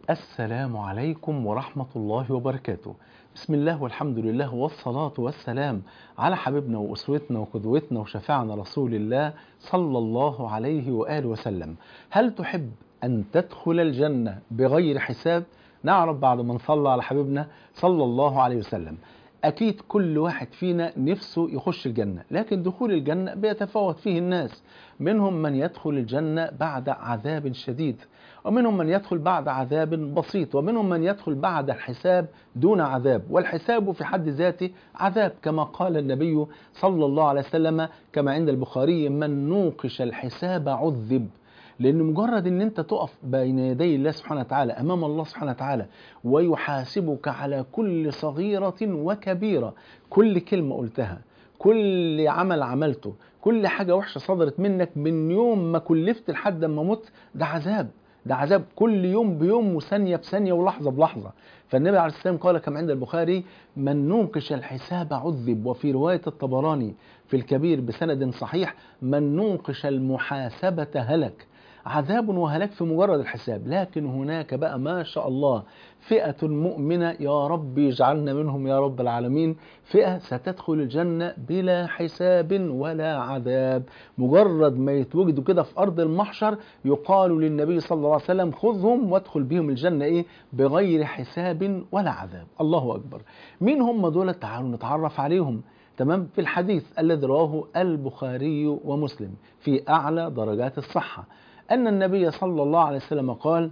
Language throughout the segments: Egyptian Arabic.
السلام عليكم ورحمة الله وبركاته بسم الله والحمد لله والصلاة والسلام على حبيبنا وأسوتنا وقدوتنا وشفاعنا رسول الله صلى الله عليه وآله وسلم هل تحب أن تدخل الجنة بغير حساب؟ نعرف بعد ما نصلى على حبيبنا صلى الله عليه وسلم أكيد كل واحد فينا نفسه يخش الجنة لكن دخول الجنة بيتفاوت فيه الناس منهم من يدخل الجنة بعد عذاب شديد ومنهم من يدخل بعد عذاب بسيط ومنهم من يدخل بعد الحساب دون عذاب والحساب في حد ذاته عذاب كما قال النبي صلى الله عليه وسلم كما عند البخاري من نوقش الحساب عذب لان مجرد ان انت تقف بين يدي الله سبحانه وتعالى امام الله سبحانه وتعالى ويحاسبك على كل صغيره وكبيره كل كلمه قلتها كل عمل عملته كل حاجه وحشه صدرت منك من يوم ما كلفت لحد ما مت ده عذاب ده عذاب كل يوم بيوم وثانيه بثانيه ولحظه بلحظه فالنبي عليه السلام قال كما عند البخاري من نوقش الحساب عذب وفي روايه الطبراني في الكبير بسند صحيح من نوقش المحاسبه هلك عذاب وهلاك في مجرد الحساب لكن هناك بقى ما شاء الله فئة مؤمنة يا رب يجعلنا منهم يا رب العالمين فئة ستدخل الجنة بلا حساب ولا عذاب مجرد ما يتوجدوا كده في أرض المحشر يقال للنبي صلى الله عليه وسلم خذهم وادخل بهم الجنة إيه بغير حساب ولا عذاب الله أكبر مين هم دول تعالوا نتعرف عليهم تمام في الحديث الذي رواه البخاري ومسلم في أعلى درجات الصحة أن النبي صلى الله عليه وسلم قال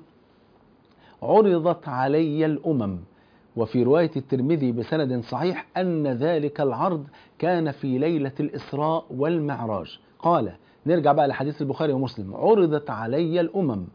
عرضت علي الأمم وفي رواية الترمذي بسند صحيح أن ذلك العرض كان في ليلة الإسراء والمعراج قال نرجع بقى لحديث البخاري ومسلم عرضت علي الأمم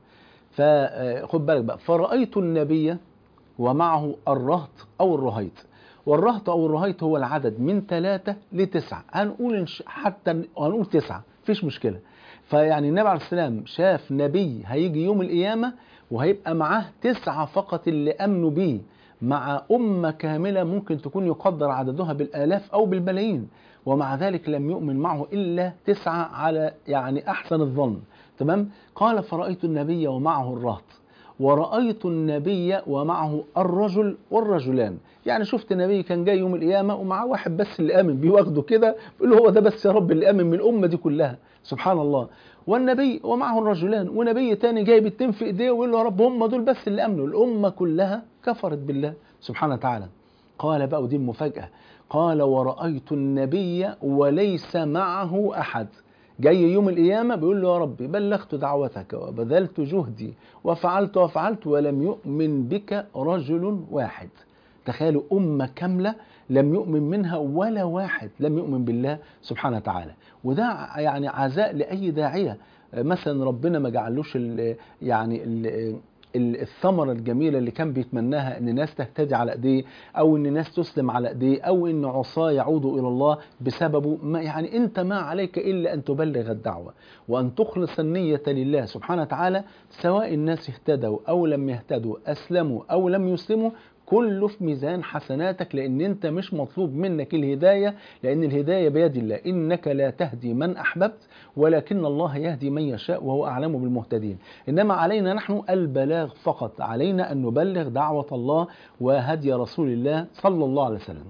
فخد بالك بقى فرأيت النبي ومعه الرهط أو الرهيط والرهط أو الرهيط هو العدد من ثلاثة لتسعة هنقول حتى هنقول تسعة مفيش مشكلة فيعني النبي عليه السلام شاف نبي هيجي يوم القيامة وهيبقى معاه تسعة فقط اللي أمنوا بيه مع أمة كاملة ممكن تكون يقدر عددها بالآلاف أو بالملايين ومع ذلك لم يؤمن معه إلا تسعة على يعني أحسن الظن تمام قال فرأيت النبي ومعه الرهط ورأيت النبي ومعه الرجل والرجلان يعني شفت النبي كان جاي يوم القيامة ومعاه واحد بس اللي آمن بيه واخده كده بيقول له هو ده بس يا رب اللي آمن من الأمة دي كلها سبحان الله والنبي ومعه الرجلان ونبي تاني جايب التين في ايديه ويقول له يا رب هم دول بس اللي امنوا الامه كلها كفرت بالله سبحانه وتعالى قال بقى ودي المفاجاه قال ورايت النبي وليس معه احد جاي يوم القيامه بيقول له يا رب بلغت دعوتك وبذلت جهدي وفعلت وفعلت ولم يؤمن بك رجل واحد تخيلوا امه كامله لم يؤمن منها ولا واحد لم يؤمن بالله سبحانه وتعالى وده يعني عزاء لاي داعيه مثلا ربنا ما جعلوش ال يعني ال الثمره الجميله اللي كان بيتمناها ان ناس تهتدي على ايديه او ان ناس تسلم على ايديه او ان عصاه يعودوا الى الله بسببه ما يعني انت ما عليك الا ان تبلغ الدعوه وان تخلص النيه لله سبحانه وتعالى سواء الناس اهتدوا او لم يهتدوا اسلموا او لم يسلموا كله في ميزان حسناتك لان انت مش مطلوب منك الهدايه لان الهدايه بيد الله انك لا تهدي من احببت ولكن الله يهدي من يشاء وهو اعلم بالمهتدين انما علينا نحن البلاغ فقط علينا ان نبلغ دعوه الله وهدي رسول الله صلى الله عليه وسلم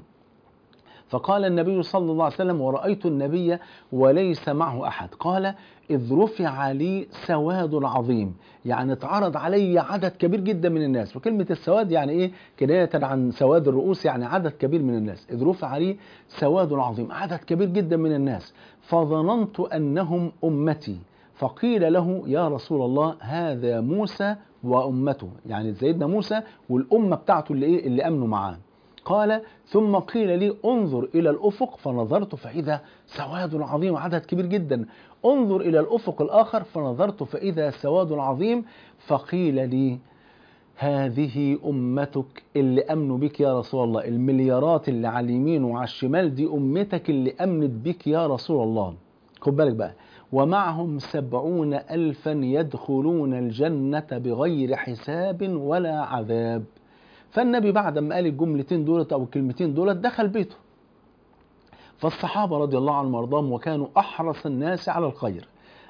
فقال النبي صلى الله عليه وسلم ورأيت النبي وليس معه أحد قال إذ رفع لي سواد عظيم يعني اتعرض علي عدد كبير جدا من الناس وكلمة السواد يعني إيه كناية عن سواد الرؤوس يعني عدد كبير من الناس إذ رفع لي سواد عظيم عدد كبير جدا من الناس فظننت أنهم أمتي فقيل له يا رسول الله هذا موسى وأمته يعني سيدنا موسى والأمة بتاعته اللي, إيه اللي أمنوا معاه قال ثم قيل لي انظر إلى الأفق فنظرت فإذا سواد عظيم عدد كبير جدا انظر إلى الأفق الآخر فنظرت فإذا سواد عظيم فقيل لي هذه أمتك اللي أمنوا بك يا رسول الله المليارات اللي على اليمين وعلى الشمال دي أمتك اللي أمنت بك يا رسول الله خد بالك بقى ومعهم سبعون ألفا يدخلون الجنة بغير حساب ولا عذاب فالنبي بعد ما قال الجملتين دولت او الكلمتين دولت دخل بيته فالصحابه رضي الله عنهم وارضاهم وكانوا احرص الناس على الخير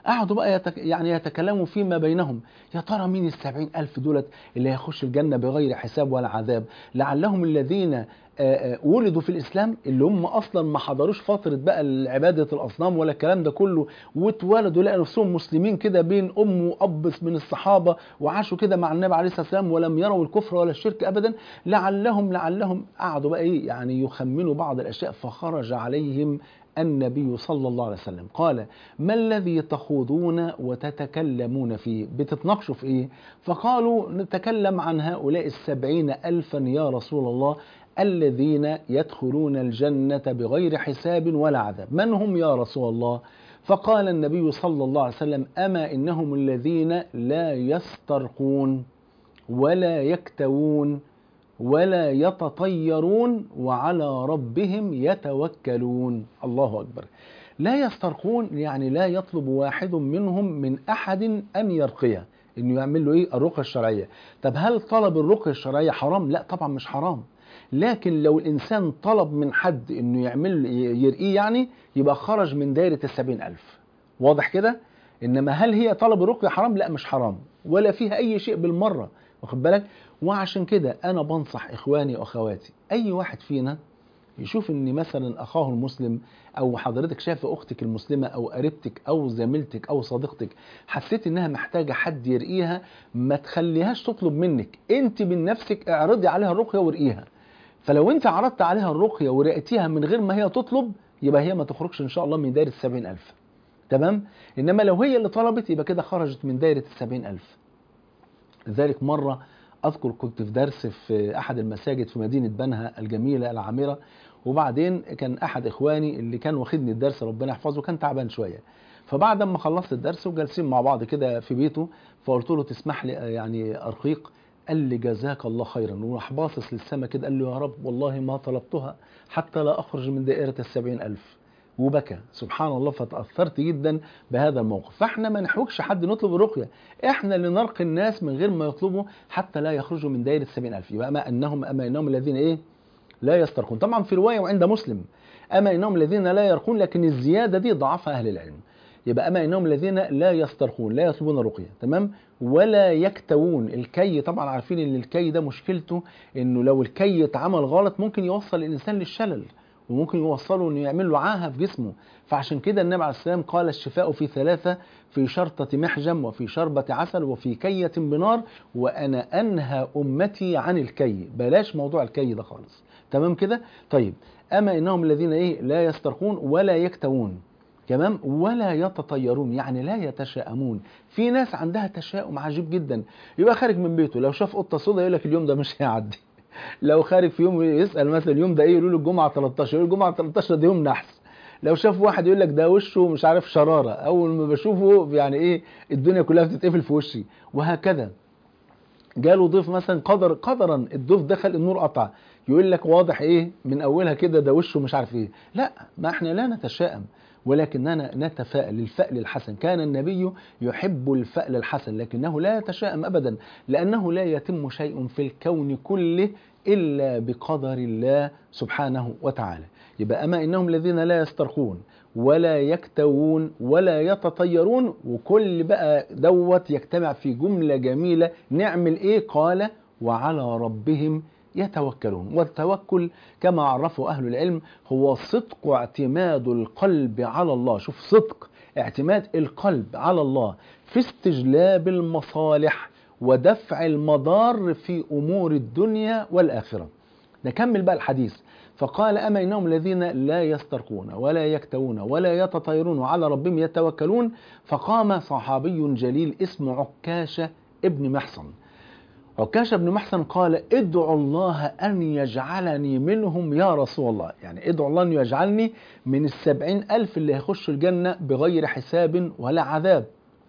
قعدوا بقى يتك... يعني يتكلموا فيما بينهم يا ترى مين السبعين ألف دولت اللي هيخش الجنة بغير حساب ولا عذاب لعلهم الذين آه، آه، ولدوا في الإسلام اللي هم أصلا ما حضروش فترة بقى عبادة الأصنام ولا الكلام ده كله واتولدوا لقوا نفسهم مسلمين كده بين أم وأب من الصحابة وعاشوا كده مع النبي عليه الصلاة والسلام ولم يروا الكفر ولا الشرك أبدا لعلهم لعلهم قعدوا بقى إيه يعني يخمنوا بعض الأشياء فخرج عليهم النبي صلى الله عليه وسلم قال ما الذي تخوضون وتتكلمون فيه بتتناقشوا في ايه فقالوا نتكلم عن هؤلاء السبعين ألفا يا رسول الله الذين يدخلون الجنة بغير حساب ولا عذاب من هم يا رسول الله فقال النبي صلى الله عليه وسلم أما إنهم الذين لا يسترقون ولا يكتوون ولا يتطيرون وعلى ربهم يتوكلون الله أكبر لا يسترقون يعني لا يطلب واحد منهم من أحد أن يرقيه إنه يعمل له إيه الرقية الشرعية طب هل طلب الرقية الشرعية حرام؟ لا طبعا مش حرام لكن لو الإنسان طلب من حد إنه يعمل يرقيه يعني يبقى خرج من دايرة السبعين ألف واضح كده؟ إنما هل هي طلب الرقية حرام؟ لا مش حرام ولا فيها أي شيء بالمرة واخد بالك؟ وعشان كده انا بنصح اخواني واخواتي اي واحد فينا يشوف ان مثلا اخاه المسلم او حضرتك شايف اختك المسلمه او قريبتك او زميلتك او صديقتك حسيت انها محتاجه حد يرقيها ما تخليهاش تطلب منك انت من نفسك اعرضي عليها الرقيه وارقيها فلو انت عرضت عليها الرقيه ورقتيها من غير ما هي تطلب يبقى هي ما تخرجش ان شاء الله من دايره السبعين ألف تمام انما لو هي اللي طلبت يبقى كده خرجت من دايره السبعين ألف لذلك مره اذكر كنت في درس في احد المساجد في مدينه بنها الجميله العامره وبعدين كان احد اخواني اللي كان واخدني الدرس ربنا يحفظه كان تعبان شويه فبعد ما خلصت الدرس وجالسين مع بعض كده في بيته فقلت له تسمح لي يعني ارقيق قال لي جزاك الله خيرا وراح باصص للسما كده قال له يا رب والله ما طلبتها حتى لا اخرج من دائره السبعين الف وبكى سبحان الله فتأثرت جدا بهذا الموقف فاحنا ما نحوجش حد نطلب الرقية احنا اللي نرقي الناس من غير ما يطلبوا حتى لا يخرجوا من دائرة السبعين ألف يبقى أما أنهم أما إنهم الذين إيه لا يسترقون طبعا في رواية وعند مسلم أما إنهم الذين لا يرقون لكن الزيادة دي ضعفها أهل العلم يبقى أما إنهم الذين لا يسترقون لا يطلبون الرقية تمام ولا يكتوون الكي طبعا عارفين ان الكي ده مشكلته انه لو الكي اتعمل غلط ممكن يوصل الانسان للشلل وممكن يوصله انه يعمل له عاهه في جسمه فعشان كده النبي عليه السلام قال الشفاء في ثلاثه في شرطه محجم وفي شربه عسل وفي كيه بنار وانا انهى امتي عن الكي بلاش موضوع الكي ده خالص تمام كده طيب اما انهم الذين ايه لا يسترقون ولا يكتوون تمام ولا يتطيرون يعني لا يتشائمون في ناس عندها تشاؤم عجيب جدا يبقى خارج من بيته لو شاف قطه سودا يقول لك اليوم ده مش هيعدي لو خارج في يوم يسال مثلا اليوم ده ايه يقول له الجمعه 13 يقول الجمعه 13 ده يوم نحس لو شاف واحد يقول لك ده وشه مش عارف شراره اول ما بشوفه يعني ايه الدنيا كلها بتتقفل في وشي وهكذا جاله ضيف مثلا قدر قدرا الضيف دخل النور قطع يقول لك واضح ايه من اولها كده ده وشه مش عارف ايه لا ما احنا لا نتشائم ولكننا نتفائل الفأل الحسن كان النبي يحب الفأل الحسن لكنه لا يتشائم أبدا لأنه لا يتم شيء في الكون كله إلا بقدر الله سبحانه وتعالى يبقى أما إنهم الذين لا يسترخون ولا يكتوون ولا يتطيرون وكل بقى دوت يجتمع في جملة جميلة نعمل إيه قال وعلى ربهم يتوكلون والتوكل كما عرفه أهل العلم هو صدق اعتماد القلب على الله شوف صدق اعتماد القلب على الله في استجلاب المصالح ودفع المضار في أمور الدنيا والآخرة نكمل بقى الحديث فقال أما إنهم الذين لا يسترقون ولا يكتوون ولا يتطيرون وعلى ربهم يتوكلون فقام صحابي جليل اسمه عكاشة ابن محصن عكاشة بن محسن قال ادعوا الله أن يجعلني منهم يا رسول الله يعني ادعوا الله أن يجعلني من السبعين ألف اللي هيخشوا الجنة بغير حساب ولا عذاب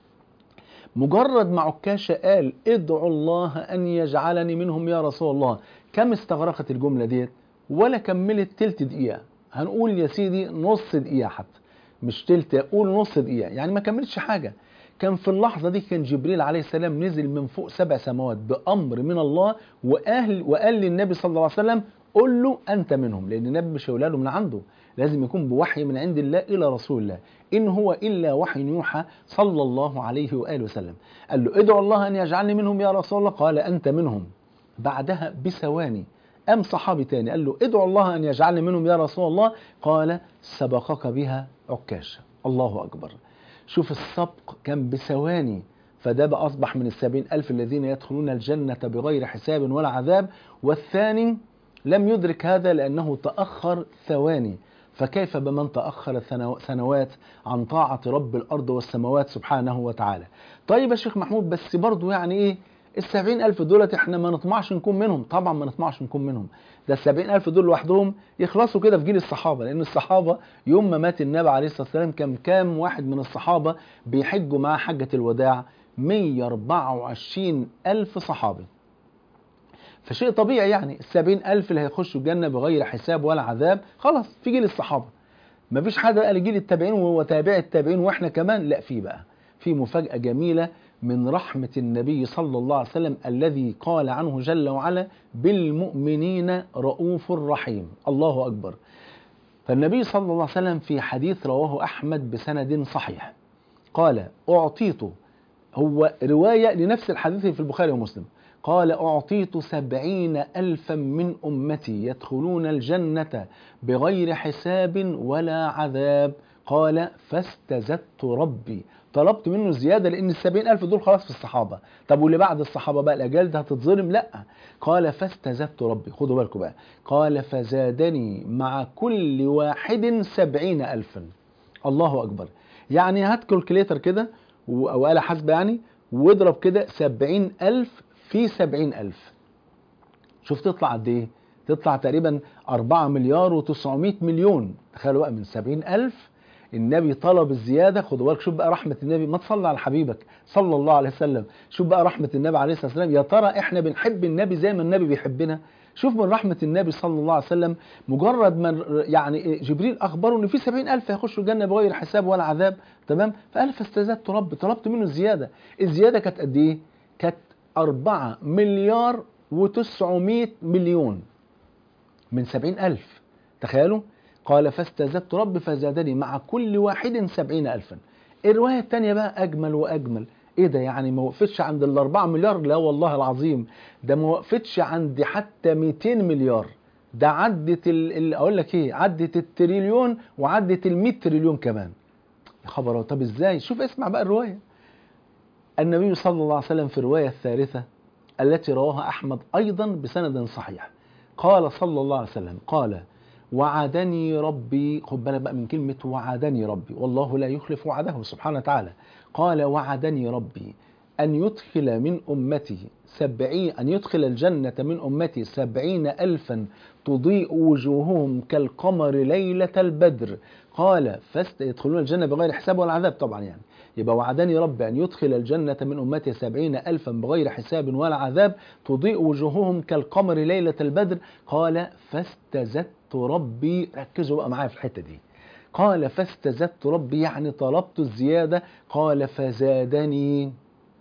مجرد ما عكاشة قال ادعوا الله أن يجعلني منهم يا رسول الله كم استغرقت الجملة ديت ولا كملت تلت دقيقة هنقول يا سيدي نص دقيقة حتى مش تلت قول نص دقيقة يعني ما كملتش حاجة كان في اللحظة دي كان جبريل عليه السلام نزل من فوق سبع سماوات بأمر من الله وقال, وقال للنبي صلى الله عليه وسلم قول له أنت منهم لأن النبي مش هيقولها له من عنده لازم يكون بوحي من عند الله إلى رسول الله إن هو إلا وحي يوحى صلى الله عليه وآله وسلم قال له ادعو الله أن يجعلني منهم يا رسول الله قال أنت منهم بعدها بثواني قام صحابي تاني قال له ادعو الله أن يجعلني منهم يا رسول الله قال سبقك بها عكاشة الله أكبر شوف السبق كان بثواني فده بقى أصبح من السبعين ألف الذين يدخلون الجنة بغير حساب ولا عذاب والثاني لم يدرك هذا لأنه تأخر ثواني فكيف بمن تأخر سنوات عن طاعة رب الأرض والسماوات سبحانه وتعالى طيب يا شيخ محمود بس برضو يعني إيه السبعين ألف دولت إحنا ما نطمعش نكون منهم طبعا ما نطمعش نكون منهم ده السبعين ألف دول لوحدهم يخلصوا كده في جيل الصحابة لأن الصحابة يوم ما مات النبي عليه الصلاة والسلام كان كام واحد من الصحابة بيحجوا مع حجة الوداع 124 ألف صحابي فشيء طبيعي يعني السبعين ألف اللي هيخشوا الجنة بغير حساب ولا عذاب خلاص في جيل الصحابة مفيش حد قال جيل التابعين وتابع التابعين واحنا كمان لا في بقى في مفاجأة جميلة من رحمة النبي صلى الله عليه وسلم الذي قال عنه جل وعلا بالمؤمنين رؤوف رحيم الله أكبر فالنبي صلى الله عليه وسلم في حديث رواه أحمد بسند صحيح قال أعطيت هو رواية لنفس الحديث في البخاري ومسلم قال أعطيت سبعين ألفا من أمتي يدخلون الجنة بغير حساب ولا عذاب قال فاستزدت ربي طلبت منه زيادة لأن السبعين ألف دول خلاص في الصحابة طب واللي بعد الصحابة بقى الأجال ده هتتظلم لا قال فاستزدت ربي خدوا بالكم بقى قال فزادني مع كل واحد سبعين ألفا الله أكبر يعني هات كالكوليتر كده أو آلة حاسبة يعني واضرب كده سبعين ألف في سبعين ألف شوف تطلع قد إيه تطلع تقريبا أربعة مليار وتسعمائة مليون تخيلوا بقى من سبعين ألف النبي طلب الزيادة خدوا بالك شوف بقى رحمة النبي ما تصلي على حبيبك صلى الله عليه وسلم شوف بقى رحمة النبي عليه الصلاة والسلام يا ترى احنا بنحب النبي زي ما النبي بيحبنا شوف من رحمة النبي صلى الله عليه وسلم مجرد ما يعني جبريل أخبره إن في سبعين ألف هيخشوا الجنة بغير حساب ولا عذاب تمام فقال فاستزدت رب طلبت منه الزيادة الزيادة كانت قد إيه؟ كانت أربعة مليار وتسعمائة مليون من سبعين ألف تخيلوا قال فاستزدت رب فزادني مع كل واحد سبعين ألفا الرواية الثانية بقى أجمل وأجمل ايه ده يعني ما وقفتش عند الأربعة مليار لا والله العظيم ده ما وقفتش عند حتى 200 مليار ده عدت ال... اقول لك ايه عدت التريليون وعدت ال 100 تريليون كمان يا خبر طب ازاي شوف اسمع بقى الروايه النبي صلى الله عليه وسلم في الروايه الثالثه التي رواها احمد ايضا بسند صحيح قال صلى الله عليه وسلم قال وعدني ربي خد بالك بقى من كلمة وعدني ربي والله لا يخلف وعده سبحانه وتعالى قال وعدني ربي أن يدخل من أمتي سبعين أن يدخل الجنة من أمتي سبعين ألفا تضيء وجوههم كالقمر ليلة البدر قال فيدخلون الجنة بغير حساب ولا عذاب طبعا يعني يبقى وعدني ربي أن يدخل الجنة من أمتي سبعين ألفا بغير حساب ولا عذاب تضيء وجوههم كالقمر ليلة البدر قال فاستزدت ربي ركزوا بقى معايا في الحتة دي قال فاستزدت ربي يعني طلبت الزيادة قال فزادني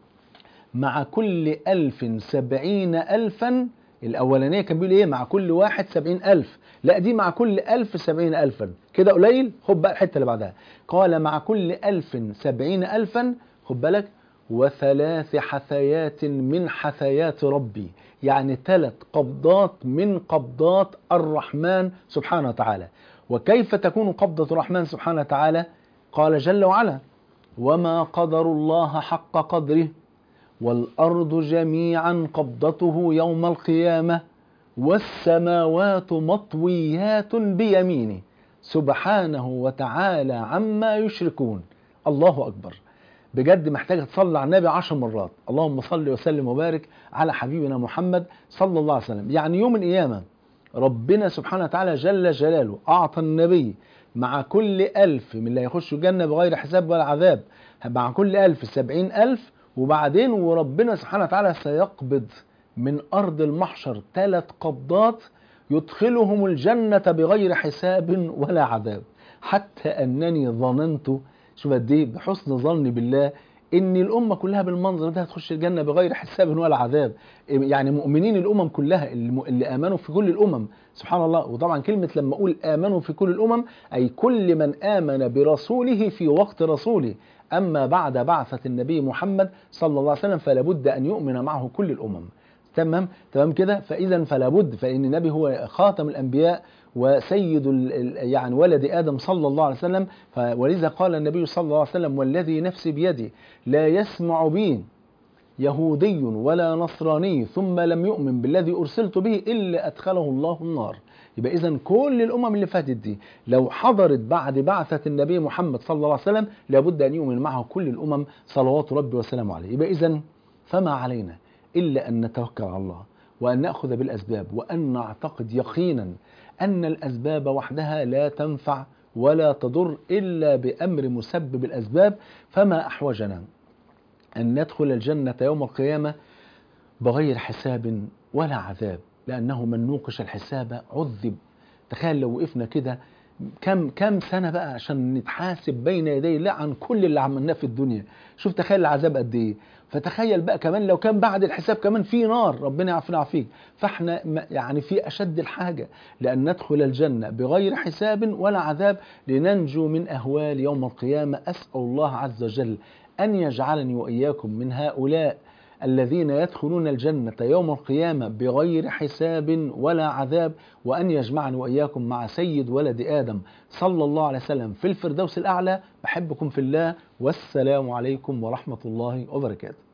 مع كل ألف سبعين ألفا الأولانية كان بيقول إيه مع كل واحد سبعين ألف لا دي مع كل ألف سبعين ألفا كده قليل خد بقى الحتة اللي بعدها قال مع كل ألف سبعين ألفا خد بالك وثلاث حثيات من حثيات ربي يعني ثلاث قبضات من قبضات الرحمن سبحانه وتعالى وكيف تكون قبضة الرحمن سبحانه وتعالى قال جل وعلا وما قدر الله حق قدره والأرض جميعا قبضته يوم القيامة والسماوات مطويات بيمينه سبحانه وتعالى عما يشركون الله أكبر بجد محتاجة تصلي على النبي عشر مرات اللهم صل وسلم وبارك على حبيبنا محمد صلى الله عليه وسلم يعني يوم القيامة ربنا سبحانه وتعالى جل جلاله أعطى النبي مع كل ألف من اللي يخشوا الجنة بغير حساب ولا عذاب مع كل ألف سبعين ألف وبعدين وربنا سبحانه وتعالى سيقبض من أرض المحشر ثلاث قبضات يدخلهم الجنة بغير حساب ولا عذاب حتى أنني ظننت شوف قد ايه بحسن ظني بالله ان الامه كلها بالمنظر ده هتخش الجنه بغير حساب ولا عذاب يعني مؤمنين الامم كلها اللي, اللي امنوا في كل الامم سبحان الله وطبعا كلمه لما اقول امنوا في كل الامم اي كل من امن برسوله في وقت رسوله اما بعد بعثه النبي محمد صلى الله عليه وسلم فلا بد ان يؤمن معه كل الامم تمام تمام كده فاذا فلا بد فان النبي هو خاتم الانبياء وسيد يعني ولد ادم صلى الله عليه وسلم ولذا قال النبي صلى الله عليه وسلم والذي نفسي بيدي لا يسمع بي يهودي ولا نصراني ثم لم يؤمن بالذي ارسلت به الا ادخله الله النار يبقى اذا كل الامم اللي فاتت دي لو حضرت بعد بعثه النبي محمد صلى الله عليه وسلم لابد ان يؤمن معه كل الامم صلوات ربي وسلامه عليه يبقى اذا فما علينا الا ان نتوكل على الله وان ناخذ بالاسباب وان نعتقد يقينا أن الأسباب وحدها لا تنفع ولا تضر إلا بأمر مسبب الأسباب فما أحوجنا أن ندخل الجنة يوم القيامة بغير حساب ولا عذاب لأنه من نوقش الحساب عذب تخيل لو وقفنا كده كم كم سنة بقى عشان نتحاسب بين يدي الله عن كل اللي عملناه في الدنيا شوف تخيل العذاب قد ايه فتخيل بقى كمان لو كان بعد الحساب كمان في نار ربنا يعافينا ويعافيك فاحنا يعني في اشد الحاجه لان ندخل الجنه بغير حساب ولا عذاب لننجو من اهوال يوم القيامه اسال الله عز وجل ان يجعلني واياكم من هؤلاء الذين يدخلون الجنة يوم القيامة بغير حساب ولا عذاب وأن يجمعني وإياكم مع سيد ولد آدم صلى الله عليه وسلم في الفردوس الأعلى بحبكم في الله والسلام عليكم ورحمة الله وبركاته